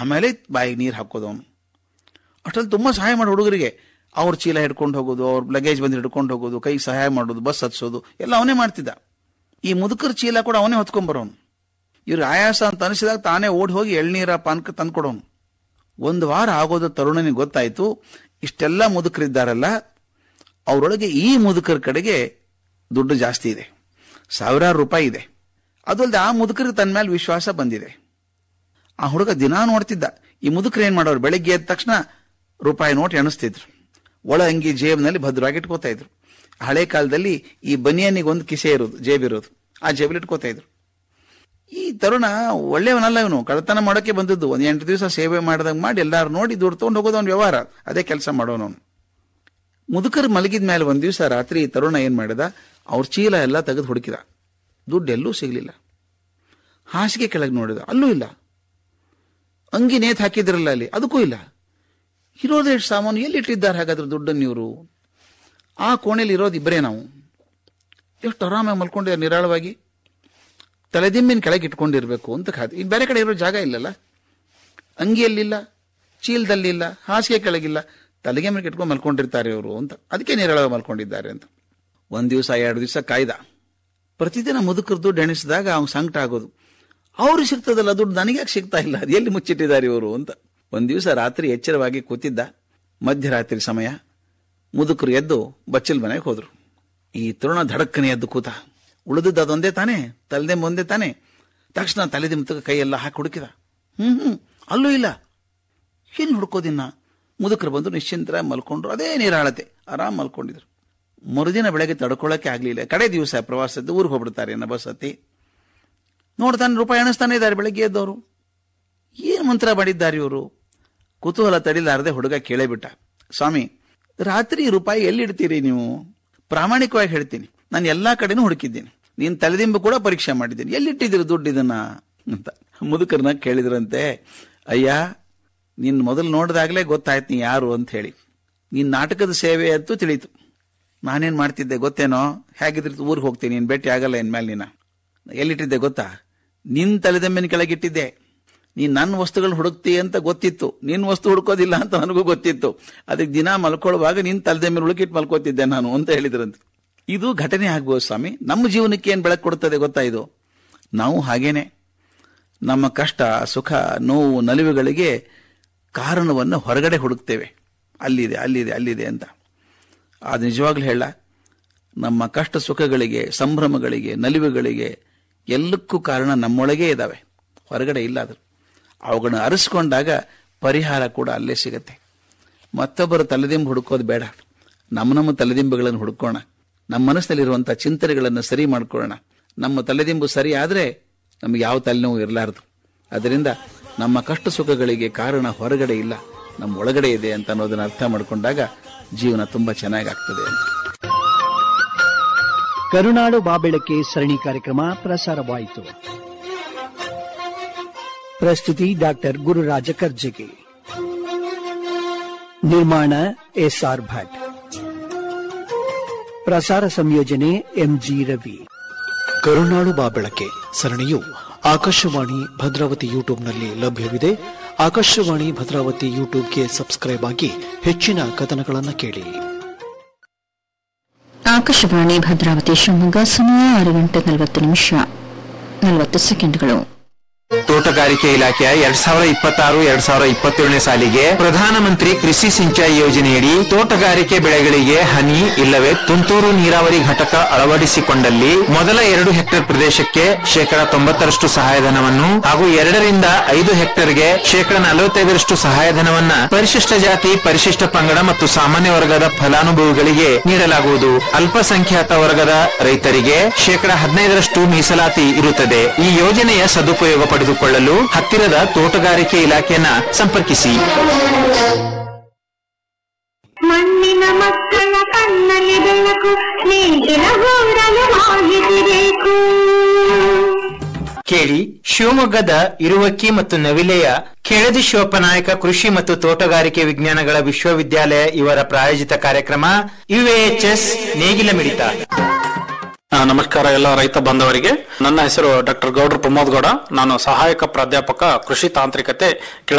ಆಮೇಲೆ ಬಾಯಿಗೆ ನೀರು ಹಾಕೋದು ಅವನು ಅಷ್ಟರಲ್ಲಿ ತುಂಬ ಸಹಾಯ ಮಾಡಿ ಹುಡುಗರಿಗೆ ಅವ್ರ ಚೀಲ ಹಿಡ್ಕೊಂಡು ಹೋಗೋದು ಅವ್ರ ಲಗೇಜ್ ಬಂದು ಹಿಡ್ಕೊಂಡು ಹೋಗೋದು ಕೈಗೆ ಸಹಾಯ ಮಾಡೋದು ಬಸ್ ಹತ್ಸೋದು ಎಲ್ಲ ಅವನೇ ಮಾಡ್ತಿದ್ದ ಈ ಮುದುಕರ ಚೀಲ ಕೂಡ ಅವನೇ ಹೊತ್ಕೊಂಬರೋನು ಇವ್ರಿಗೆ ಆಯಾಸ ಅಂತ ಅನಿಸಿದಾಗ ತಾನೇ ಓಡಿ ಹೋಗಿ ಎಳ್ನೀರ ಪಾನಕ ತಂದ್ಕೊಡೋನು ಒಂದು ವಾರ ಆಗೋದು ತರುಣನಿಗೆ ಗೊತ್ತಾಯ್ತು ಇಷ್ಟೆಲ್ಲ ಮುದುಕರಿದ್ದಾರಲ್ಲ ಅವರೊಳಗೆ ಈ ಮುದುಕರ ಕಡೆಗೆ ದುಡ್ಡು ಜಾಸ್ತಿ ಇದೆ ಸಾವಿರಾರು ರೂಪಾಯಿ ಇದೆ ಅದಲ್ಲದೆ ಆ ಮುದುಕರಿಗೆ ತನ್ನ ಮೇಲೆ ವಿಶ್ವಾಸ ಬಂದಿದೆ ಆ ಹುಡುಗ ದಿನಾ ನೋಡ್ತಿದ್ದ ಈ ಮುದುಕರು ಏನ್ ಮಾಡೋರು ಬೆಳಗ್ಗೆ ಎದ್ದ ತಕ್ಷಣ ರೂಪಾಯಿ ನೋಟ್ ಎಣಿಸ್ತಿದ್ರು ಒಳ ಅಂಗಿ ಜೇಬ್ನಲ್ಲಿ ಭದ್ರವಾಗಿ ಇಟ್ಕೋತಾ ಇದ್ರು ಹಳೆ ಕಾಲದಲ್ಲಿ ಈ ಬನಿಯನಿಗೆ ಒಂದು ಕಿಸೆ ಇರೋದು ಜೇಬ್ ಇರೋದು ಆ ಜೇಬಲ್ಲಿ ಇಟ್ಕೋತಾ ಇದ್ರು ಈ ತರುಣ ಒಳ್ಳೆಯವನಲ್ಲ ಇವನು ಕಳ್ಳತನ ಮಾಡೋಕೆ ಬಂದದ್ದು ಒಂದ್ ಎಂಟು ದಿವಸ ಸೇವೆ ಮಾಡಿದಾಗ ಮಾಡಿ ಎಲ್ಲಾರು ನೋಡಿ ದುಡ್ಡು ತಗೊಂಡು ಹೋಗೋದು ಅವ್ನ ವ್ಯವಹಾರ ಅದೇ ಕೆಲಸ ಮಾಡೋನು ಅವನು ಮುದುಕರು ಮಲಗಿದ ಮೇಲೆ ಒಂದ್ ದಿವಸ ರಾತ್ರಿ ಈ ತರುಣ ಏನ್ ಮಾಡಿದ ಅವ್ರ ಚೀಲ ಎಲ್ಲ ತೆಗೆದು ಹುಡುಕಿದ ದುಡ್ಡು ಎಲ್ಲೂ ಸಿಗ್ಲಿಲ್ಲ ಹಾಸಿಗೆ ಕೆಳಗೆ ನೋಡಿದ ಅಲ್ಲೂ ಇಲ್ಲ ಅಂಗಿ ನೇತ್ ಹಾಕಿದ್ರಲ್ಲ ಅಲ್ಲಿ ಅದಕ್ಕೂ ಇಲ್ಲ ಇರೋದು ಎಷ್ಟು ಸಾಮಾನು ಎಲ್ಲಿ ಇಟ್ಟಿದ್ದಾರೆ ಹಾಗಾದ್ರೆ ದುಡ್ಡನ್ನು ಇವರು ಆ ಕೋಣೆಯಲ್ಲಿ ಇರೋದು ಇಬ್ಬರೇ ನಾವು ಎಷ್ಟು ಆರಾಮಾಗಿ ಮಲ್ಕೊಂಡಿದ್ದಾರೆ ನಿರಾಳವಾಗಿ ತಲೆದಿಂಬಿನ ಕೆಳಗೆ ಇಟ್ಕೊಂಡಿರ್ಬೇಕು ಅಂತ ಖಾತೆ ಇನ್ನು ಬೇರೆ ಕಡೆ ಇರೋ ಜಾಗ ಇಲ್ಲಲ್ಲ ಅಂಗಿಯಲ್ಲಿಲ್ಲ ಚೀಲದಲ್ಲಿಲ್ಲ ಹಾಸಿಗೆ ಕೆಳಗಿಲ್ಲ ತಲೆಗೆ ಮೇಲೆ ಇಟ್ಕೊಂಡು ಮಲ್ಕೊಂಡಿರ್ತಾರೆ ಇವರು ಅಂತ ಅದಕ್ಕೆ ನಿರಾಳವಾಗಿ ಮಲ್ಕೊಂಡಿದ್ದಾರೆ ಅಂತ ಒಂದ್ ದಿವಸ ಎರಡು ದಿವಸ ಕಾಯ್ದ ಪ್ರತಿದಿನ ಮುದುಕರು ದುಡ್ಡು ಎಣಿಸಿದಾಗ ಅವ್ನು ಸಂಕಟ ಆಗೋದು ಅವ್ರಿಗೆ ಸಿಗ್ತದಲ್ಲ ದುಡ್ಡು ನನಗೆ ಯಾಕೆ ಸಿಗ್ತಾ ಇಲ್ಲ ಅದು ಎಲ್ಲಿ ಮುಚ್ಚಿಟ್ಟಿದ್ದಾರೆ ಇವರು ಅಂತ ಒಂದ್ ದಿವಸ ರಾತ್ರಿ ಎಚ್ಚರವಾಗಿ ಕೂತಿದ್ದ ಮಧ್ಯರಾತ್ರಿ ಸಮಯ ಮುದುಕರು ಎದ್ದು ಬಚ್ಚಲ್ ಮನೆಗೆ ಹೋದ್ರು ಈ ತರುಣ ಧಡಕ್ಕನೆ ಎದ್ದು ಕೂತ ಉಳಿದದ್ದು ಅದೊಂದೇ ತಾನೇ ತಲೆದೆಂಬ ಒಂದೇ ತಾನೇ ತಕ್ಷಣ ತಲೆದೆಂಬ ಕೈಯೆಲ್ಲ ಹಾಕಿ ಹುಡುಕಿದ ಹ್ಮ್ ಹ್ಮ್ ಅಲ್ಲೂ ಇಲ್ಲ ಏನ್ ಹುಡ್ಕೋದಿನ್ನ ಮುದುಕರು ಬಂದು ನಿಶ್ಚಿಂತರ ಮಲ್ಕೊಂಡ್ರು ಅದೇ ನೀರಾಳತೆ ಆರಾಮ್ ಮಲ್ಕೊಂಡಿದ್ರು ಮರುದಿನ ಬೆಳಗ್ಗೆ ತಡ್ಕೊಳ್ಳೋಕೆ ಆಗ್ಲಿಲ್ಲ ಕಡೆ ದಿವಸ ಪ್ರವಾಸದ್ದು ಊರಿಗೆ ಹೋಗ್ಬಿಡ್ತಾರೆ ಅನ್ನೋ ಬಸ್ ಹತ್ತಿ ನೋಡ್ತಾನೆ ರೂಪಾಯಿ ಎಣಿಸ್ತಾನೆ ಇದ್ದಾರೆ ಬೆಳಗ್ಗೆ ಎದ್ದವರು ಏನ್ ಮಂತ್ರ ಮಾಡಿದ್ದಾರೆ ಇವರು ಕುತೂಹಲ ತಡಿಲಾರದೆ ಹುಡುಗ ಕೇಳೇ ಬಿಟ್ಟ ಸ್ವಾಮಿ ರಾತ್ರಿ ರೂಪಾಯಿ ಎಲ್ಲಿಡ್ತೀರಿ ನೀವು ಪ್ರಾಮಾಣಿಕವಾಗಿ ಹೇಳ್ತೀನಿ ನಾನು ಎಲ್ಲಾ ಕಡೆನೂ ಹುಡುಕಿದ್ದೀನಿ ನೀನ್ ತಲೆದಿಂಬು ಕೂಡ ಪರೀಕ್ಷೆ ಮಾಡಿದ್ದೀನಿ ಎಲ್ಲಿಟ್ಟಿದ್ದೀರಿ ದುಡ್ಡು ಇದನ್ನ ಅಂತ ಮುದುಕರನ್ನ ಕೇಳಿದ್ರಂತೆ ಅಯ್ಯ ನಿನ್ ಮೊದಲು ನೋಡಿದಾಗಲೇ ಗೊತ್ತಾಯ್ತು ನೀ ಯಾರು ಅಂತ ಹೇಳಿ ನೀನ್ ನಾಟಕದ ಸೇವೆ ಅಂತೂ ತಿಳಿತು ನಾನೇನ್ ಮಾಡ್ತಿದ್ದೆ ಗೊತ್ತೇನೋ ಹೇಗಿದ್ರು ಊರಿಗೆ ಹೋಗ್ತೀನಿ ನೀನ್ ಭೇಟಿ ಆಗಲ್ಲ ಇನ್ಮೇಲೆ ನೀನ ಎಲ್ಲಿಟ್ಟಿದ್ದೆ ಗೊತ್ತಾ ನಿನ್ ತಲೆದೆಮ್ಮಿನ ಕೆಳಗಿಟ್ಟಿದ್ದೆ ನೀನ್ ನನ್ನ ವಸ್ತುಗಳನ್ನ ಹುಡುಕ್ತಿ ಅಂತ ಗೊತ್ತಿತ್ತು ನಿನ್ ವಸ್ತು ಹುಡುಕೋದಿಲ್ಲ ಅಂತ ನನಗೂ ಗೊತ್ತಿತ್ತು ಅದಕ್ಕೆ ದಿನ ಮಲ್ಕೊಳ್ಳುವಾಗ ನಿನ್ ತಲೆದೆಮ್ಮಿನ ಹುಡುಕಿಟ್ಟು ಮಲ್ಕೋತಿದ್ದೆ ನಾನು ಅಂತ ಹೇಳಿದ್ರಂತೆ ಇದು ಘಟನೆ ಆಗ್ಬೋದು ಸ್ವಾಮಿ ನಮ್ಮ ಜೀವನಕ್ಕೆ ಏನ್ ಬೆಳಕು ಕೊಡ್ತದೆ ಗೊತ್ತಾ ಇದು ನಾವು ಹಾಗೇನೆ ನಮ್ಮ ಕಷ್ಟ ಸುಖ ನೋವು ನಲಿವುಗಳಿಗೆ ಕಾರಣವನ್ನು ಹೊರಗಡೆ ಹುಡುಕ್ತೇವೆ ಅಲ್ಲಿದೆ ಅಲ್ಲಿದೆ ಅಲ್ಲಿದೆ ಅಂತ ಅದು ನಿಜವಾಗ್ಲೂ ಹೇಳ ನಮ್ಮ ಕಷ್ಟ ಸುಖಗಳಿಗೆ ಸಂಭ್ರಮಗಳಿಗೆ ನಲಿವುಗಳಿಗೆ ಎಲ್ಲಕ್ಕೂ ಕಾರಣ ನಮ್ಮೊಳಗೇ ಇದ್ದಾವೆ ಹೊರಗಡೆ ಇಲ್ಲ ಅದು ಅವುಗಳನ್ನ ಅರಸ್ಕೊಂಡಾಗ ಪರಿಹಾರ ಕೂಡ ಅಲ್ಲೇ ಸಿಗತ್ತೆ ಮತ್ತೊಬ್ಬರ ತಲೆದಿಂಬು ಹುಡುಕೋದು ಬೇಡ ನಮ್ಮ ನಮ್ಮ ತಲೆದಿಂಬುಗಳನ್ನು ಹುಡುಕೋಣ ನಮ್ಮ ಮನಸ್ಸಿನಲ್ಲಿರುವಂತಹ ಚಿಂತನೆಗಳನ್ನು ಸರಿ ಮಾಡ್ಕೊಳ್ಳೋಣ ನಮ್ಮ ತಲೆದಿಂಬು ಸರಿ ಆದ್ರೆ ನಮ್ಗೆ ಯಾವ ತಲೆನೋವು ಇರಲಾರದು ಅದರಿಂದ ನಮ್ಮ ಕಷ್ಟ ಸುಖಗಳಿಗೆ ಕಾರಣ ಹೊರಗಡೆ ಇಲ್ಲ ನಮ್ಮ ಒಳಗಡೆ ಇದೆ ಅಂತ ಅನ್ನೋದನ್ನ ಅರ್ಥ ಮಾಡ್ಕೊಂಡಾಗ ಜೀವನ ತುಂಬಾ ಚೆನ್ನಾಗಾಗ್ತದೆ ಅಂತ ಕರುನಾಡು ಬಾಬೆಳಕೆ ಸರಣಿ ಕಾರ್ಯಕ್ರಮ ಪ್ರಸಾರವಾಯಿತು ಪ್ರಸ್ತುತಿ ಡಾಕ್ಟರ್ ಗುರುರಾಜ ಕರ್ಜಗಿ ನಿರ್ಮಾಣ ಎಸ್ಆರ್ ಭಟ್ ಪ್ರಸಾರ ಸಂಯೋಜನೆ ಎಂಜಿ ರವಿ ಕರುನಾಡು ಬಾಬೆಳಕೆ ಸರಣಿಯು ಆಕಾಶವಾಣಿ ಭದ್ರಾವತಿ ಯೂಟ್ಯೂಬ್ನಲ್ಲಿ ಲಭ್ಯವಿದೆ ಆಕಾಶವಾಣಿ ಭದ್ರಾವತಿ ಯೂಟ್ಯೂಬ್ಗೆ ಸಬ್ಸ್ಕ್ರೈಬ್ ಆಗಿ ಹೆಚ್ಚಿನ ಕಥನಗಳನ್ನು ಕೇಳಿ ಆಕಾಶವಾಣಿ ಭದ್ರಾವತಿ ಶಿವಮೊಗ್ಗ ಸಮಯ ಆರು ಗಂಟೆ ನಲವತ್ತು ನಿಮಿಷ ನಲವತ್ತು ಸೆಕೆಂಡ್ಗಳು ತೋಟಗಾರಿಕೆ ಇಲಾಖೆಯ ಎರಡ್ ಸಾವಿರದ ಇಪ್ಪತ್ತಾರು ಎರಡ್ ಸಾವಿರದ ಇಪ್ಪತ್ತೇಳನೇ ಸಾಲಿಗೆ ಪ್ರಧಾನಮಂತ್ರಿ ಕೃಷಿ ಸಿಂಚಾಯಿ ಯೋಜನೆಯಡಿ ತೋಟಗಾರಿಕೆ ಬೆಳೆಗಳಿಗೆ ಹನಿ ಇಲ್ಲವೇ ತುಂತುರು ನೀರಾವರಿ ಘಟಕ ಅಳವಡಿಸಿಕೊಂಡಲ್ಲಿ ಮೊದಲ ಎರಡು ಹೆಕ್ಟೇರ್ ಪ್ರದೇಶಕ್ಕೆ ಶೇಕಡ ತೊಂಬತ್ತರಷ್ಟು ಸಹಾಯಧನವನ್ನು ಹಾಗೂ ಎರಡರಿಂದ ಐದು ಹೆಕ್ಟೇರ್ಗೆ ಶೇಕಡ ನಲವತ್ತೈದರಷ್ಟು ಸಹಾಯಧನವನ್ನ ಪರಿಶಿಷ್ಟ ಜಾತಿ ಪರಿಶಿಷ್ಟ ಪಂಗಡ ಮತ್ತು ಸಾಮಾನ್ಯ ವರ್ಗದ ಫಲಾನುಭವಿಗಳಿಗೆ ನೀಡಲಾಗುವುದು ಅಲ್ಪಸಂಖ್ಯಾತ ವರ್ಗದ ರೈತರಿಗೆ ಶೇಕಡ ಹದಿನೈದರಷ್ಟು ಮೀಸಲಾತಿ ಇರುತ್ತದೆ ಈ ಯೋಜನೆಯ ಸದುಪಯೋಗ ಪಡೆದುಕೊಳ್ಳಲು ಹತ್ತಿರದ ತೋಟಗಾರಿಕೆ ಇಲಾಖೆಯನ್ನ ಸಂಪರ್ಕಿಸಿ ಮಣ್ಣಿನ ಮಕ್ಕಳ ಕಣ್ಣಲ್ಲಿ ಬೆಳಕು ನೇಗಿಲ ಗೂಡಲು ಮಾಹಿತಿ ಬೇಕು ಕೇಳಿ ಶಿವಮೊಗ್ಗದ ಇರುವಕ್ಕಿ ಮತ್ತು ನವಿಲೆಯ ಕೆಳದಿ ಶಿವಪ್ಪನಾಯಕ ಕೃಷಿ ಮತ್ತು ತೋಟಗಾರಿಕೆ ವಿಜ್ಞಾನಗಳ ವಿಶ್ವವಿದ್ಯಾಲಯ ಇವರ ಪ್ರಾಯೋಜಿತ ಕಾರ್ಯಕ್ರಮ ಯುಎಎಚ್ಎಸ್ ನೇಗಿಲ ಮಿಡಿತ ಆ, ನಮಸ್ಕಾರ ಎಲ್ಲ ರೈತ ಬಾಂಧವರಿಗೆ ನನ್ನ ಹೆಸರು ಡಾಕ್ಟರ್ ಗೌಡ್ರ ಪ್ರಮೋದ್ ಗೌಡ ನಾನು ಸಹಾಯಕ ಪ್ರಾಧ್ಯಾಪಕ ಕೃಷಿ ತಾಂತ್ರಿಕತೆ